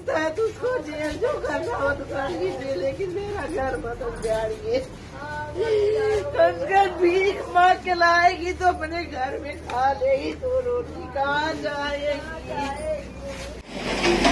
है तो उसको जेल जो करना हो तो कर लीजिए लेकिन मेरा घर बदल जाइए कम से कम भीख मांग के लाएगी तो अपने घर में खा लेगी तो रोटी कहाँ जाएगी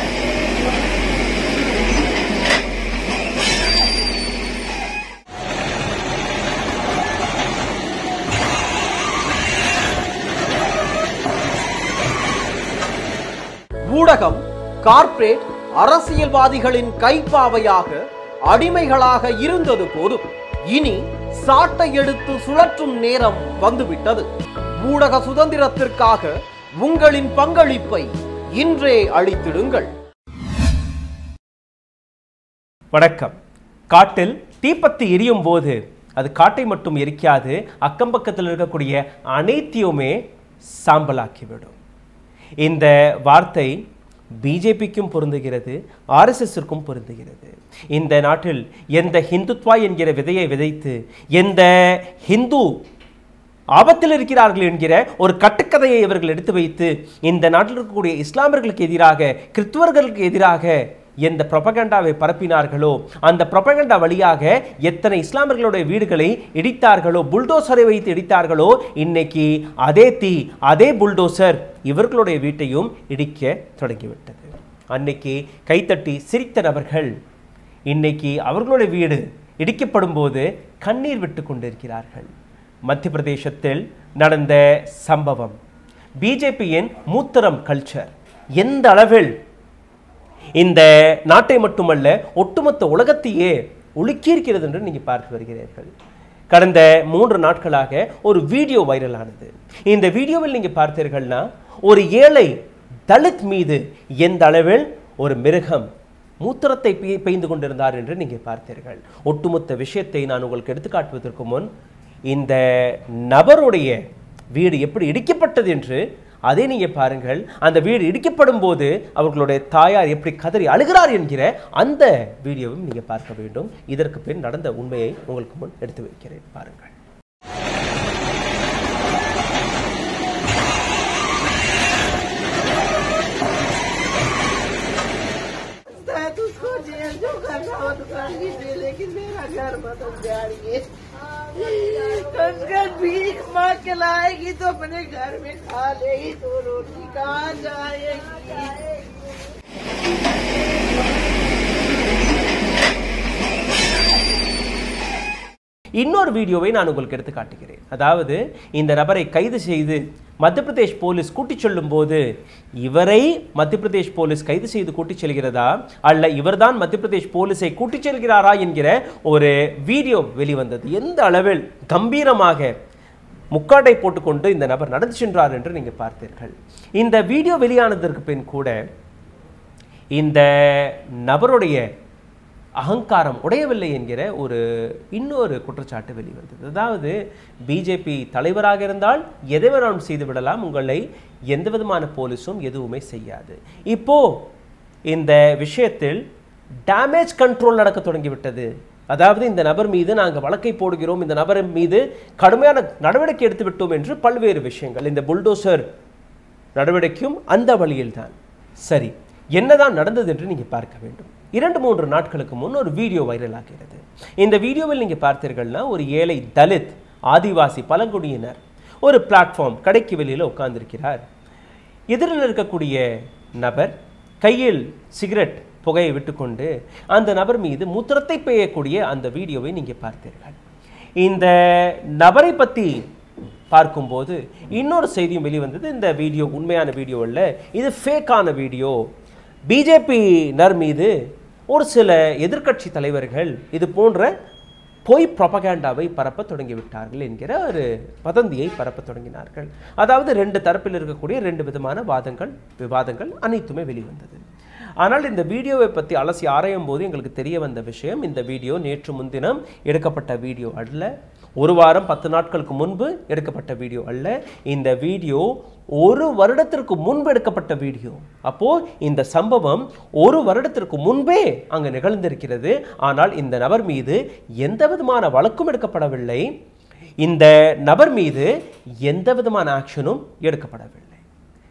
ஊடகம் கார்ப்பரேட் அரசியல்வாதிகளின் கைப்பாவையாக அடிமைகளாக இருந்தது போதும் இனி சாட்டை எடுத்து சுழற்றும் நேரம் வந்துவிட்டது ஊடக சுதந்திரத்திற்காக உங்களின் பங்களிப்பை இன்றே அளித்திடுங்கள் வணக்கம் காட்டில் தீப்பத்தி எரியும் போது அது காட்டை மட்டும் எரிக்காது அக்கம் பக்கத்தில் இருக்கக்கூடிய அனைத்தையுமே சாம்பலாக்கிவிடும் இந்த வார்த்தை பிஜேபிக்கும் பொருந்துகிறது ஆர்எஸ்எஸ்ஸிற்கும் பொருந்துகிறது இந்த நாட்டில் எந்த ஹிந்துத்வா என்கிற விதையை விதைத்து எந்த ஹிந்து ஆபத்தில் இருக்கிறார்கள் என்கிற ஒரு கட்டுக்கதையை இவர்கள் எடுத்து வைத்து இந்த நாட்டில் இருக்கக்கூடிய இஸ்லாமியர்களுக்கு எதிராக கிறிஸ்துவர்களுக்கு எதிராக எந்த ப்ரொபகண்டாவை பரப்பினார்களோ அந்த ப்ரொபகண்டா வழியாக எத்தனை இஸ்லாமியர்களுடைய வீடுகளை இடித்தார்களோ புல்டோசரை வைத்து இடித்தார்களோ இன்னைக்கு அதே தீ அதே புல்டோசர் இவர்களுடைய வீட்டையும் இடிக்க தொடங்கிவிட்டது அன்னைக்கு கைத்தட்டி சிரித்த நபர்கள் இன்னைக்கு அவர்களுடைய வீடு இடிக்கப்படும் போது கண்ணீர் விட்டு கொண்டிருக்கிறார்கள் மத்திய பிரதேசத்தில் நடந்த சம்பவம் பிஜேபியின் மூத்தரம் கல்ச்சர் எந்த அளவில் இந்த நாட்டை மட்டுமல்ல ஒட்டுமொத்த உலகத்தையே உலுக்கியிருக்கிறது என்று நீங்க பார்த்து வருகிறீர்கள் கடந்த மூன்று நாட்களாக ஒரு வீடியோ வைரலானது இந்த வீடியோவில் நீங்க பார்த்தீர்கள்னா ஒரு ஏழை தலித் மீது எந்த அளவில் ஒரு மிருகம் மூத்திரத்தை பெய்- பெய்ந்து கொண்டிருந்தார் என்று நீங்க பார்த்தீர்கள் ஒட்டுமொத்த விஷயத்தை நான் உங்களுக்கு எடுத்துக்காட்டுவதற்கு முன் இந்த நபருடைய வீடு எப்படி இடிக்கப்பட்டது என்று அதை நீங்க பாருங்கள் அந்த வீடு இடிக்கப்படும் போது அவர்களுடைய தாயார் எப்படி கதறி அழுகிறார் என்கிற அந்த வீடியோவும் நீங்க பார்க்க வேண்டும் இதற்கு பின் நடந்த உண்மையை உங்களுக்கு முன் எடுத்து வைக்கிறேன் பாருங்கள் है तो उसको जेल जो करना हो तो कर लीजिए लेकिन मेरा घर बदल जाइए कम से कम भीख मांग के लाएगी तो अपने घर में खा लेगी तो रोटी कहाँ जाएगी இன்னொரு வீடியோவை நான் உங்களுக்கு எடுத்து காட்டுகிறேன் அதாவது இந்த நபரை கைது செய்து மத்திய பிரதேஷ் போலீஸ் கூட்டிச் செல்லும் போது இவரை மத்திய பிரதேஷ் போலீஸ் கைது செய்து கூட்டிச் செல்கிறதா அல்ல இவர்தான் மத்திய பிரதேஷ் போலீஸை கூட்டிச் செல்கிறாரா என்கிற ஒரு வீடியோ வெளிவந்தது எந்த அளவில் கம்பீரமாக முக்காடை போட்டுக்கொண்டு இந்த நபர் நடந்து சென்றார் என்று நீங்கள் பார்த்தீர்கள் இந்த வீடியோ வெளியானதற்கு பின் கூட இந்த நபருடைய அகங்காரம் உடையவில்லை என்கிற ஒரு இன்னொரு குற்றச்சாட்டு வெளிவந்தது அதாவது பிஜேபி தலைவராக இருந்தால் எதை வேணாலும் செய்து விடலாம் உங்களை எந்த விதமான போலீஸும் எதுவுமே செய்யாது இப்போ இந்த விஷயத்தில் டேமேஜ் கண்ட்ரோல் நடக்க தொடங்கிவிட்டது அதாவது இந்த நபர் மீது நாங்கள் வழக்கை போடுகிறோம் இந்த நபர் மீது கடுமையான நடவடிக்கை எடுத்து விட்டோம் என்று பல்வேறு விஷயங்கள் இந்த புல்டோசர் நடவடிக்கையும் அந்த வழியில்தான் சரி என்னதான் நடந்தது என்று நீங்க பார்க்க வேண்டும் இரண்டு மூன்று நாட்களுக்கு முன் ஒரு வீடியோ வைரல் ஆகிறது இந்த வீடியோவில் நீங்க பார்த்தீர்கள்னா ஒரு ஏழை தலித் ஆதிவாசி பழங்குடியினர் ஒரு பிளாட்ஃபார்ம் கடைக்கு வெளியில உட்கார்ந்திருக்கிறார் எதிரில் இருக்கக்கூடிய நபர் கையில் சிகரெட் புகையை விட்டுக்கொண்டு அந்த நபர் மீது மூத்திரத்தை பெய்யக்கூடிய அந்த வீடியோவை நீங்க பார்த்தீர்கள் இந்த நபரை பத்தி பார்க்கும்போது இன்னொரு செய்தியும் வெளிவந்தது இந்த வீடியோ உண்மையான வீடியோ அல்ல இது ஃபேக்கான வீடியோ பிஜேபியினர் மீது ஒரு சில எதிர்க்கட்சி தலைவர்கள் இது போன்ற பொய் ப்ரொபகேண்டாவை பரப்ப தொடங்கிவிட்டார்கள் என்கிற ஒரு வதந்தியை பரப்ப தொடங்கினார்கள் அதாவது ரெண்டு தரப்பில் இருக்கக்கூடிய ரெண்டு விதமான வாதங்கள் விவாதங்கள் அனைத்துமே வெளிவந்தது ஆனால் இந்த வீடியோவை பற்றி அலசி ஆராயும் போது எங்களுக்கு தெரிய வந்த விஷயம் இந்த வீடியோ நேற்று முன்தினம் எடுக்கப்பட்ட வீடியோ அல்ல ஒரு வாரம் பத்து நாட்களுக்கு முன்பு எடுக்கப்பட்ட வீடியோ அல்ல இந்த வீடியோ ஒரு வருடத்திற்கு முன்பு எடுக்கப்பட்ட வீடியோ அப்போ இந்த சம்பவம் ஒரு வருடத்திற்கு முன்பே அங்கு நிகழ்ந்திருக்கிறது ஆனால் இந்த நபர் மீது எந்த விதமான வழக்கும் எடுக்கப்படவில்லை இந்த நபர் மீது எந்த விதமான ஆக்ஷனும் எடுக்கப்படவில்லை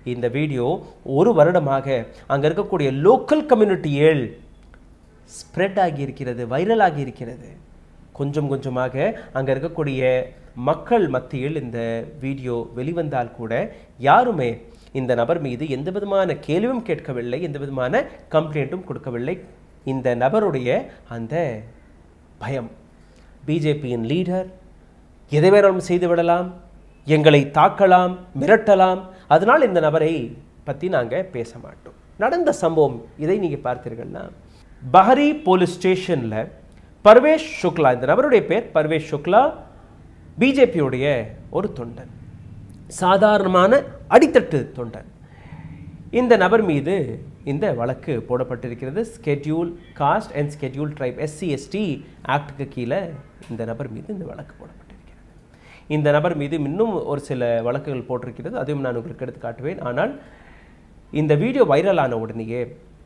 இந்த வீடியோ ஒரு வருடமாக அங்கே இருக்கக்கூடிய லோக்கல் கம்யூனிட்டியில் ஸ்ப்ரெட் ஆகி இருக்கிறது வைரல் ஆகி இருக்கிறது கொஞ்சம் கொஞ்சமாக அங்கே இருக்கக்கூடிய மக்கள் மத்தியில் இந்த வீடியோ வெளிவந்தால் கூட யாருமே இந்த நபர் மீது எந்த விதமான கேள்வியும் கேட்கவில்லை எந்த விதமான கம்ப்ளைண்ட்டும் கொடுக்கவில்லை இந்த நபருடைய அந்த பயம் பிஜேபியின் லீடர் எதை வேணாலும் செய்து விடலாம் எங்களை தாக்கலாம் மிரட்டலாம் அதனால் இந்த நபரை பற்றி நாங்கள் பேச மாட்டோம் நடந்த சம்பவம் இதை நீங்கள் பார்த்தீர்கள்னா பஹரி போலீஸ் ஸ்டேஷனில் பர்வேஷ் சுக்லா இந்த நபருடைய பேர் பர்வேஷ் சுக்லா பிஜேபியுடைய ஒரு தொண்டன் சாதாரணமான அடித்தட்டு தொண்டன் இந்த நபர் மீது இந்த வழக்கு போடப்பட்டிருக்கிறது schedule caste and schedule tribe SC ST ஆக்டுக்கு கீழே இந்த நபர் மீது இந்த வழக்கு போடப்பட்டிருக்கிறது இந்த நபர் மீது இன்னும் ஒரு சில வழக்குகள் போட்டிருக்கிறது அதையும் நான் உங்களுக்கு எடுத்து காட்டுவேன் ஆனால் இந்த வீடியோ வைரலான உடனேயே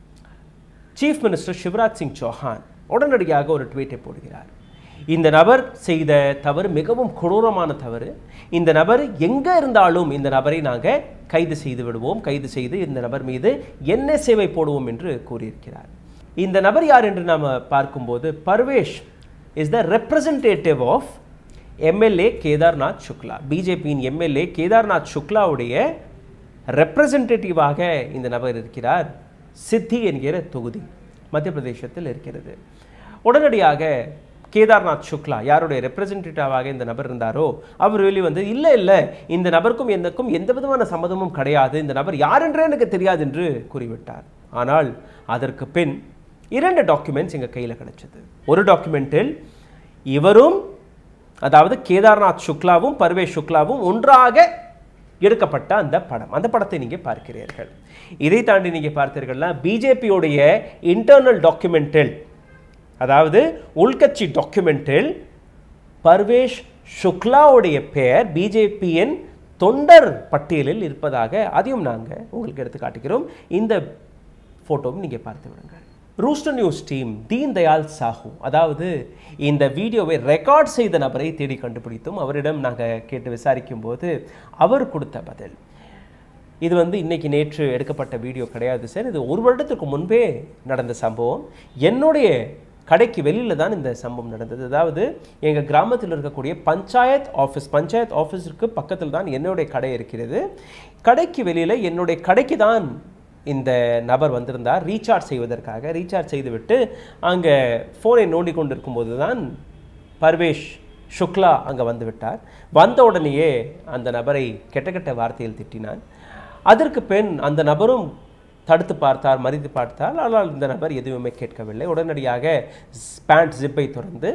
சீஃப் மினிஸ்டர் சிவராஜ் சிங் சௌஹான் உடனடியாக ஒரு ட்வீட்டை போடுகிறார் இந்த நபர் செய்த தவறு மிகவும் கொடூரமான தவறு இந்த நபர் எங்கே இருந்தாலும் இந்த நபரை நாங்கள் கைது செய்து விடுவோம் கைது செய்து இந்த நபர் மீது என்ன சேவை போடுவோம் என்று கூறியிருக்கிறார் இந்த நபர் யார் என்று நாம் பார்க்கும்போது Parvesh is the representative of MLA Kedarnath Shukla பிஜேபியின் எம்எல்ஏ கேதார்நாத் சுக்லாவுடைய ரெப்ரசன்டேட்டிவாக இந்த நபர் இருக்கிறார் சித்தி என்கிற தொகுதி மத்திய பிரதேசத்தில் இருக்கிறது உடனடியாக கேதார்நாத் சுக்லா யாருடைய ரெப்ரசன்டேட்டிவாக இந்த நபர் இருந்தாரோ அவர் வெளியே வந்து இல்லை இல்லை இந்த நபருக்கும் எனக்கும் எந்த விதமான சம்மதமும் கிடையாது இந்த நபர் யார் என்றே எனக்கு தெரியாது என்று கூறிவிட்டார் ஆனால் அதற்கு பின் இரண்டு டாக்குமெண்ட்ஸ் எங்கள் கையில் கிடைச்சது ஒரு டாக்குமெண்ட்டில் இவரும் அதாவது கேதார்நாத் சுக்லாவும் பர்வேஷ் சுக்லாவும் ஒன்றாக எடுக்கப்பட்ட அந்த படம் அந்த படத்தை நீங்கள் பார்க்கிறீர்கள் இதை தாண்டி நீங்கள் பார்த்தீர்கள்னா பிஜேபியோடைய இன்டர்னல் டாக்குமெண்டில் அதாவது உள்கட்சி டாக்குமெண்டில் பர்வேஷ் சுக்லாவுடைய பெயர் பிஜேபியின் தொண்டர் பட்டியலில் இருப்பதாக அதையும் நாங்கள் உங்களுக்கு எடுத்து காட்டுகிறோம் இந்த ஃபோட்டோவும் நீங்கள் பார்த்து விடுங்கள் Rooster News team Deen Dayal Sahu அதாவது இந்த வீடியோவை ரெக்கார்ட் செய்த நபரை தேடி கண்டுபிடித்தும் அவரிடம் நாங்கள் கேட்டு விசாரிக்கும் போது அவர் கொடுத்த பதில் இது வந்து இன்னைக்கு நேற்று எடுக்கப்பட்ட வீடியோ கிடையாது சார் இது ஒரு வருடத்துக்கு முன்பே நடந்த சம்பவம் என்னுடைய கடைக்கு வெளியில் தான் இந்த சம்பவம் நடந்தது அதாவது எங்கள் கிராமத்தில் இருக்கக்கூடிய பஞ்சாயத் ஆஃபீஸ் பஞ்சாயத் ஆஃபீஸுக்கு பக்கத்தில் தான் என்னுடைய கடை இருக்கிறது கடைக்கு வெளியில் என்னுடைய கடைக்கு தான் இந்த நபர் வந்திருந்தார் ரீசார்ஜ் செய்வதற்காக ரீசார்ஜ் செய்துவிட்டு அங்கே ஃபோனை நோண்டி கொண்டு இருக்கும்போது தான் பர்வேஷ் சுக்லா அங்கே வந்து விட்டார் வந்த உடனேயே அந்த நபரை கெட்ட கெட்ட வார்த்தையில் திட்டினான் அதற்கு பின் அந்த நபரும் தடுத்து பார்த்தார் மறித்து பார்த்தார் ஆனால் இந்த நபர் எதுவுமே கேட்கவில்லை உடனடியாக பேண்ட் ஜிப்பை திறந்து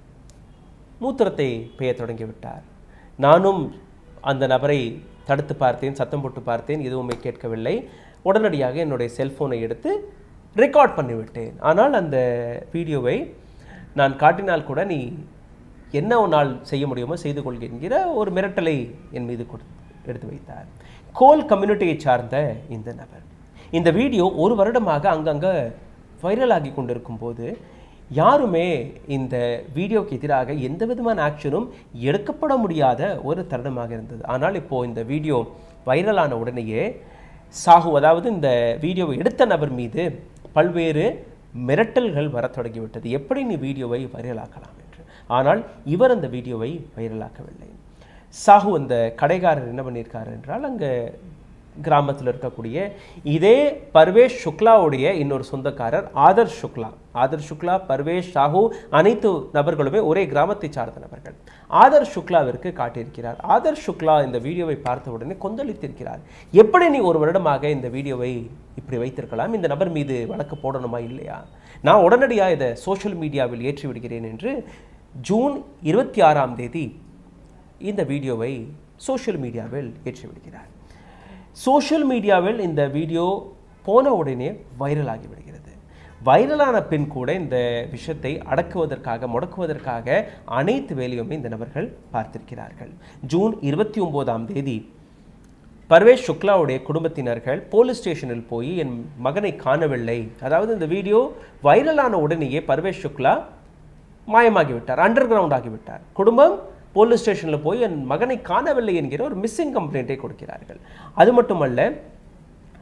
மூத்திரத்தை பெய்ய தொடங்கிவிட்டார் நானும் அந்த நபரை தடுத்து பார்த்தேன் சத்தம் போட்டு பார்த்தேன் எதுவுமே கேட்கவில்லை உடனடியாக என்னுடைய செல்போனை எடுத்து ரெக்கார்ட் பண்ணிவிட்டேன் ஆனால் அந்த வீடியோவை நான் காட்டினால் கூட நீ என்ன உன்னால் செய்ய முடியுமோ செய்து கொள்க என்கிற ஒரு மிரட்டலை என் மீது கொடு எடுத்து வைத்தார் கோல் கம்யூனிட்டியை சார்ந்த இந்த நபர் இந்த வீடியோ ஒரு வருடமாக அங்கங்கே வைரலாகி கொண்டிருக்கும் போது யாருமே இந்த வீடியோக்கு எதிராக எந்த விதமான ஆக்ஷனும் எடுக்கப்பட முடியாத ஒரு தருணமாக இருந்தது ஆனால் இப்போது இந்த வீடியோ வைரலான உடனேயே சாகு அதாவது இந்த வீடியோவை எடுத்த நபர் மீது பல்வேறு மிரட்டல்கள் வரத் தொடங்கிவிட்டது எப்படி நீ வீடியோவை வைரலாக்கலாம் என்று ஆனால் இவர் அந்த வீடியோவை வைரலாக்கவில்லை சாஹு அந்த கடைக்காரர் என்ன பண்ணியிருக்காரு என்றால் அங்கே கிராமத்தில் இருக்கக்கூடிய இதே பர்வேஷ் சுக்லாவுடைய இன்னொரு சொந்தக்காரர் ஆதர் சுக்லா ஆதர் சுக்லா பர்வேஷ் சாஹு அனைத்து நபர்களுமே ஒரே கிராமத்தை சார்ந்த நபர்கள் ஆதர் சுக்லாவிற்கு காட்டியிருக்கிறார் ஆதர் சுக்லா இந்த வீடியோவை பார்த்த உடனே கொந்தளித்திருக்கிறார் எப்படி நீ ஒரு வருடமாக இந்த வீடியோவை இப்படி வைத்திருக்கலாம் இந்த நபர் மீது வழக்கு போடணுமா இல்லையா நான் உடனடியாக இதை சோஷியல் மீடியாவில் ஏற்றி விடுகிறேன் என்று ஜூன் இருபத்தி ஆறாம் தேதி இந்த வீடியோவை சோஷியல் மீடியாவில் ஏற்றி விடுகிறார் சோஷியல் மீடியாவில் இந்த வீடியோ போன உடனே வைரல் ஆகி விடுகிறது வைரலான பின் கூட இந்த விஷயத்தை அடக்குவதற்காக முடக்குவதற்காக அனைத்து வேலையுமே இந்த நபர்கள் பார்த்திருக்கிறார்கள் ஜூன் இருபத்தி ஒம்போதாம் தேதி பர்வேஷ் சுக்லாவுடைய குடும்பத்தினர்கள் போலீஸ் ஸ்டேஷனில் போய் என் மகனை காணவில்லை அதாவது இந்த வீடியோ வைரலான உடனேயே பர்வேஷ் சுக்லா மாயமாகிவிட்டார் அண்டர் கிரவுண்ட் ஆகிவிட்டார் குடும்பம் போலீஸ் ஸ்டேஷனில் போய் என் மகனை காணவில்லை என்கிற ஒரு மிஸ்ஸிங் கம்ப்ளைண்ட்டை கொடுக்கிறார்கள் அது மட்டுமல்ல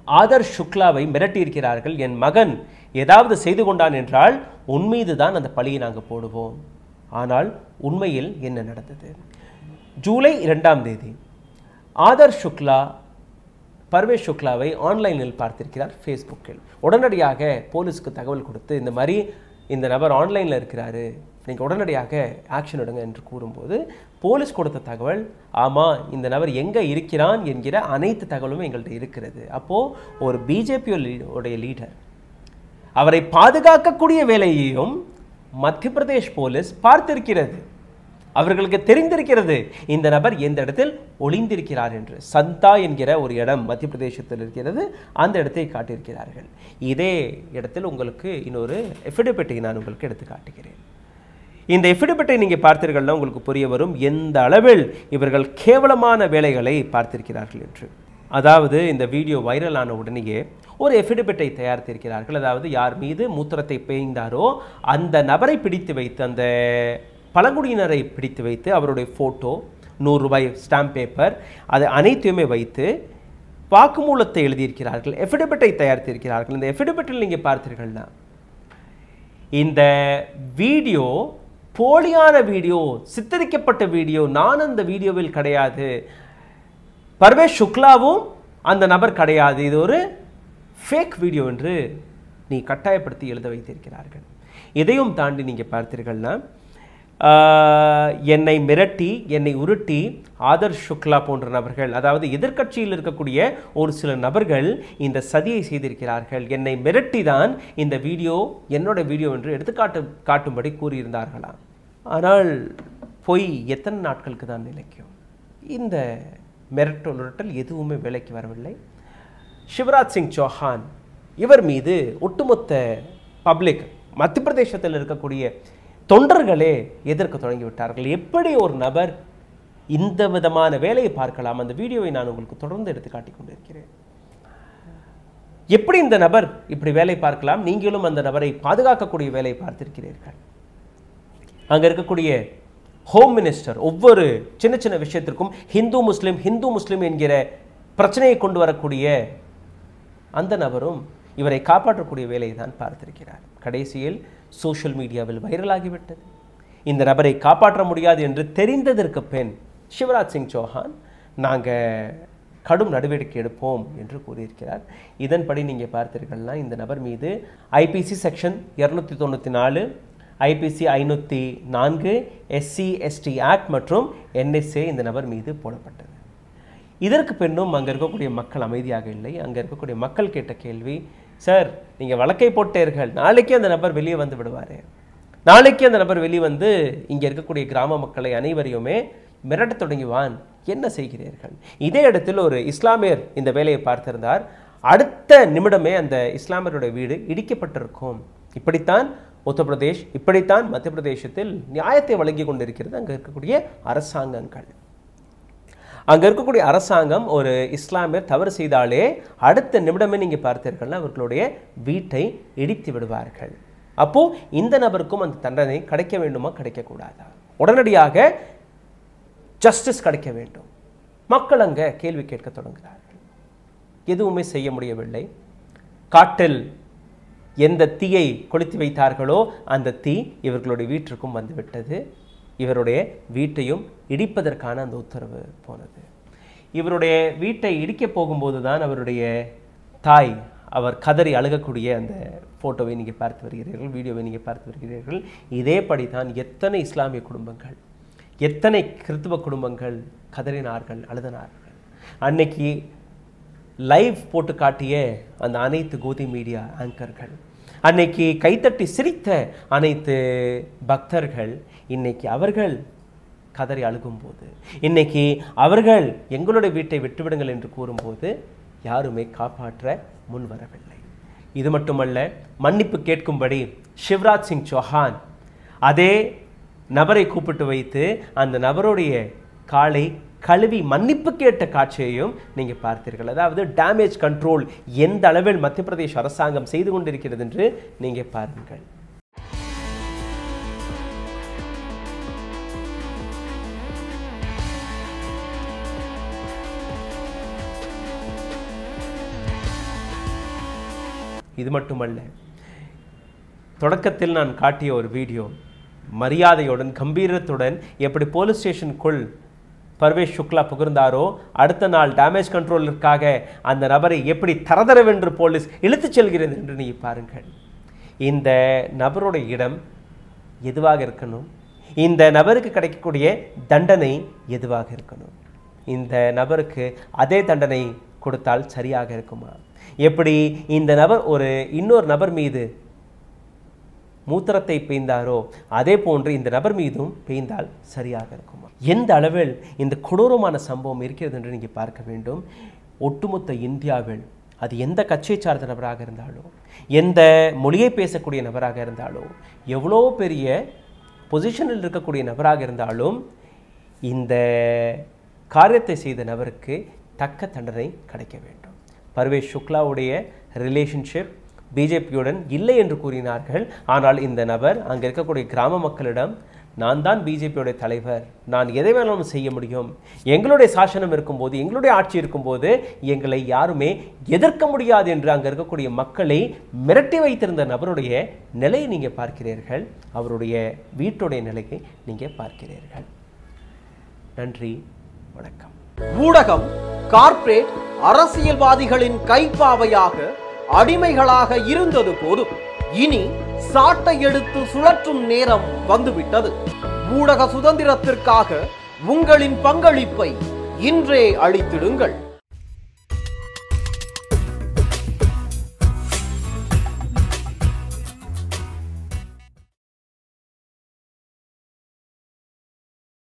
ஆதர் சுக்லாவை மிரட்டியிருக்கிறார்கள் என் மகன் ஏதாவது செய்து கொண்டான் என்றால் உன் மீது தான் அந்த பழியை நாங்கள் போடுவோம் ஆனால் உண்மையில் என்ன நடந்தது ஜூலை இரண்டாம் தேதி ஆதர் சுக்லா பர்வேஷ் சுக்லாவை ஆன்லைனில் பார்த்திருக்கிறார் ஃபேஸ்புக்கில் உடனடியாக போலீஸ்க்கு தகவல் கொடுத்து இந்த மாதிரி இந்த நபர் ஆன்லைனில் இருக்கிறாரு நீங்கள் உடனடியாக ஆக்ஷன் எடுங்க என்று கூறும்போது போலீஸ் கொடுத்த தகவல் ஆமாம் இந்த நபர் எங்கே இருக்கிறான் என்கிற அனைத்து தகவலும் எங்கள்கிட்ட இருக்கிறது அப்போது ஒரு பிஜேபி உடைய லீடர் அவரை பாதுகாக்கக்கூடிய வேலையையும் மத்திய பிரதேஷ் போலீஸ் பார்த்திருக்கிறது அவர்களுக்கு தெரிந்திருக்கிறது இந்த நபர் எந்த இடத்தில் ஒளிந்திருக்கிறார் என்று சந்தா என்கிற ஒரு இடம் மத்திய பிரதேசத்தில் இருக்கிறது அந்த இடத்தை காட்டியிருக்கிறார்கள் இதே இடத்தில் உங்களுக்கு இன்னொரு எஃபிடபிட்டை நான் உங்களுக்கு எடுத்து காட்டுகிறேன் இந்த எஃபிடபிட்டை நீங்கள் பார்த்தீர்கள்னா உங்களுக்கு புரிய வரும் எந்த அளவில் இவர்கள் கேவலமான வேலைகளை பார்த்திருக்கிறார்கள் என்று அதாவது இந்த வீடியோ வைரல் ஆன உடனேயே ஒரு எஃபிடபிட்டை தயாரித்திருக்கிறார்கள் அதாவது யார் மீது மூத்திரத்தை பேய்ந்தாரோ அந்த நபரை பிடித்து வைத்து அந்த பழங்குடியினரை பிடித்து வைத்து அவருடைய ஃபோட்டோ நூறு ரூபாய் ஸ்டாம்ப் பேப்பர் அது அனைத்தையுமே வைத்து வாக்குமூலத்தை எழுதியிருக்கிறார்கள் எஃபிடபிட்டை தயாரித்திருக்கிறார்கள் இந்த எஃபிடபிட்டில் நீங்கள் பார்த்தீர்கள்னா இந்த வீடியோ போலியான வீடியோ சித்தரிக்கப்பட்ட வீடியோ நான் அந்த வீடியோவில் கிடையாது பர்வேஷ் சுக்லாவும் அந்த நபர் கிடையாது இது ஒரு ஃபேக் வீடியோ என்று நீ கட்டாயப்படுத்தி எழுத வைத்திருக்கிறார்கள் இதையும் தாண்டி நீங்கள் பார்த்தீர்கள்னா ஆஹ், என்னை மிரட்டி என்னை உருட்டி ஆதர் சுக்லா போன்ற நபர்கள் அதாவது எதிர்க்கட்சியில் இருக்கக்கூடிய ஒரு சில நபர்கள் இந்த சதியை செய்திருக்கிறார்கள் என்னை மிரட்டி தான் இந்த வீடியோ என்னோட வீடியோ என்று எடுத்துக்காட்டு காட்டும்படி கூறியிருந்தார்களாம் ஆனால் பொய் எத்தனை நாட்களுக்கு தான் நிலைக்கும் இந்த மிரட்டல் உருட்டல் எதுவுமே வேலைக்கு வரவில்லை சிவராஜ் சிங் சௌஹான் இவர் மீது ஒட்டுமொத்த பப்ளிக் மத்திய பிரதேசத்தில் இருக்கக்கூடிய தொண்டர்களே எதிர்க்க தொடங்கி விட்டார்கள் எப்படி ஒரு நபர் இந்த விதமான வேலையை பார்க்கலாம் அந்த வீடியோவை நான் உங்களுக்கு தொடர்ந்து எடுத்து காட்டிக் கொண்டிருக்கிறேன் எப்படி இந்த நபர் இப்படி வேலை பார்க்கலாம் நீங்களும் அந்த நபரை பாதுகாக்கக்கூடிய வேலையை பார்த்திருக்கிறீர்கள் அங்க இருக்கக்கூடிய ஹோம் மினிஸ்டர் ஒவ்வொரு சின்ன சின்ன விஷயத்திற்கும் ஹிந்து முஸ்லிம் ஹிந்து முஸ்லிம் என்கிற பிரச்சனையை கொண்டு வரக்கூடிய அந்த நபரும் இவரை காப்பாற்றக்கூடிய வேலையை தான் பார்த்திருக்கிறார் கடைசியில் சோஷியல் மீடியாவில் வைரலாகிவிட்டது இந்த நபரை காப்பாற்ற முடியாது என்று தெரிந்ததற்கு பின் சிவராஜ் சிங் சௌஹான் நாங்கள் கடும் நடவடிக்கை எடுப்போம் என்று கூறியிருக்கிறார் இதன்படி நீங்கள் பார்த்தீர்கள்னா இந்த நபர் மீது ஐபிசி செக்ஷன் இரநூத்தி தொண்ணூற்றி நாலு ஐபிசி ஐநூற்றி நான்கு எஸ்சி எஸ்டி ஆக்ட் மற்றும் என்எஸ்ஏ இந்த நபர் மீது போடப்பட்டது இதற்கு பின்னும் அங்கே இருக்கக்கூடிய மக்கள் அமைதியாக இல்லை அங்கே இருக்கக்கூடிய மக்கள் கேட்ட கேள்வி சார் நீங்கள் வழக்கை போட்டீர்கள் நாளைக்கே அந்த நபர் வெளியே வந்து விடுவார் நாளைக்கு அந்த நபர் வெளியே வந்து இங்கே இருக்கக்கூடிய கிராம மக்களை அனைவரையுமே மிரட்டத் தொடங்குவான் என்ன செய்கிறீர்கள் இதே இடத்தில் ஒரு இஸ்லாமியர் இந்த வேலையை பார்த்திருந்தார் அடுத்த நிமிடமே அந்த இஸ்லாமியருடைய வீடு இடிக்கப்பட்டிருக்கும் இப்படித்தான் உத்தரப்பிரதேஷ் இப்படித்தான் மத்திய பிரதேசத்தில் நியாயத்தை வழங்கி கொண்டிருக்கிறது அங்கே இருக்கக்கூடிய அரசாங்கங்கள் அங்க இருக்கக்கூடிய அரசாங்கம் ஒரு இஸ்லாமியர் தவறு செய்தாலே அடுத்த நிமிடமே நீங்க பார்த்தீர்கள்னா அவர்களுடைய வீட்டை இடித்து விடுவார்கள் அப்போ இந்த நபருக்கும் அந்த தண்டனை கிடைக்க வேண்டுமா கிடைக்கக்கூடாதா உடனடியாக ஜஸ்டிஸ் கிடைக்க வேண்டும் மக்கள் அங்க கேள்வி கேட்க தொடங்குகிறார்கள் எதுவுமே செய்ய முடியவில்லை காட்டில் எந்த தீயை கொளுத்தி வைத்தார்களோ அந்த தீ இவர்களுடைய வீட்டிற்கும் வந்துவிட்டது இவருடைய வீட்டையும் இடிப்பதற்கான அந்த உத்தரவு போனது இவருடைய வீட்டை இடிக்கப் போகும்போது தான் அவருடைய தாய் அவர் கதறி அழுகக்கூடிய அந்த ஃபோட்டோவை நீங்கள் பார்த்து வருகிறீர்கள் வீடியோவை நீங்கள் பார்த்து வருகிறீர்கள் இதேபடி தான் எத்தனை இஸ்லாமிய குடும்பங்கள் எத்தனை கிறித்துவ குடும்பங்கள் கதறினார்கள் அழுதனார்கள் அன்னைக்கு லைவ் போட்டு காட்டிய அந்த அனைத்து கோதி மீடியா ஆங்கர்கள் அன்னைக்கு கைத்தட்டி சிரித்த அனைத்து பக்தர்கள் இன்னைக்கு அவர்கள் கதறி அழுகும்போது இன்னைக்கு அவர்கள் எங்களுடைய வீட்டை விட்டுவிடுங்கள் என்று கூறும்போது யாருமே காப்பாற்ற முன் வரவில்லை இது மட்டுமல்ல மன்னிப்பு கேட்கும்படி சிவராஜ் சிங் சௌஹான் அதே நபரை கூப்பிட்டு வைத்து அந்த நபருடைய காலை கழுவி மன்னிப்பு கேட்ட காட்சியையும் நீங்க பார்த்தீர்கள் அதாவது டேமேஜ் கண்ட்ரோல் எந்த அளவில் மத்திய பிரதேஷ் அரசாங்கம் செய்து கொண்டிருக்கிறது என்று நீங்க பாருங்கள் இது மட்டுமல்ல தொடக்கத்தில் நான் காட்டிய ஒரு வீடியோ மரியாதையுடன் கம்பீரத்துடன் எப்படி போலீஸ் ஸ்டேஷனுக்குள் பர்வேஷ் சுக்லா புகுந்தாரோ அடுத்த நாள் டேமேஜ் கண்ட்ரோலிற்காக அந்த நபரை எப்படி தரதரவென்று போலீஸ் இழுத்துச் செல்கிறது என்று நீ பாருங்கள் இந்த நபருடைய இடம் எதுவாக இருக்கணும் இந்த நபருக்கு கிடைக்கக்கூடிய தண்டனை எதுவாக இருக்கணும் இந்த நபருக்கு அதே தண்டனை கொடுத்தால் சரியாக இருக்குமா எப்படி இந்த நபர் ஒரு இன்னொரு நபர் மீது மூத்திரத்தை பெய்ந்தாரோ அதே போன்று இந்த நபர் மீதும் பெய்ந்தால் சரியாக இருக்குமா எந்த அளவில் இந்த கொடூரமான சம்பவம் இருக்கிறது என்று நீங்கள் பார்க்க வேண்டும் ஒட்டுமொத்த இந்தியாவில் அது எந்த கட்சியை சார்ந்த நபராக இருந்தாலும் எந்த மொழியை பேசக்கூடிய நபராக இருந்தாலும் எவ்வளோ பெரிய பொசிஷனில் இருக்கக்கூடிய நபராக இருந்தாலும் இந்த காரியத்தை செய்த நபருக்கு தக்க தண்டனை கிடைக்க வேண்டும் பர்வேஷ் சுக்லாவுடைய ரிலேஷன்ஷிப் பிஜேபியுடன் இல்லை என்று கூறினார்கள் ஆனால் இந்த நபர் அங்கே இருக்கக்கூடிய கிராம மக்களிடம் நான் தான் பிஜேபியோட தலைவர் நான் எதை வேணாலும் செய்ய முடியும் எங்களுடைய சாசனம் இருக்கும்போது எங்களுடைய ஆட்சி இருக்கும்போது எங்களை யாருமே எதிர்க்க முடியாது என்று அங்கே இருக்கக்கூடிய மக்களை மிரட்டி வைத்திருந்த நபருடைய நிலையை நீங்கள் பார்க்கிறீர்கள் அவருடைய வீட்டுடைய நிலையை நீங்கள் பார்க்கிறீர்கள் நன்றி வணக்கம் ஊடகம் கார்ப்பரேட் அரசியல்வாதிகளின் கைப்பாவையாக அடிமைகளாக இருந்தது போதும் இனி சாட்டை எடுத்து சுழற்றும் நேரம் வந்துவிட்டது ஊடக சுதந்திரத்திற்காக உங்களின் பங்களிப்பை இன்றே அளித்திடுங்கள்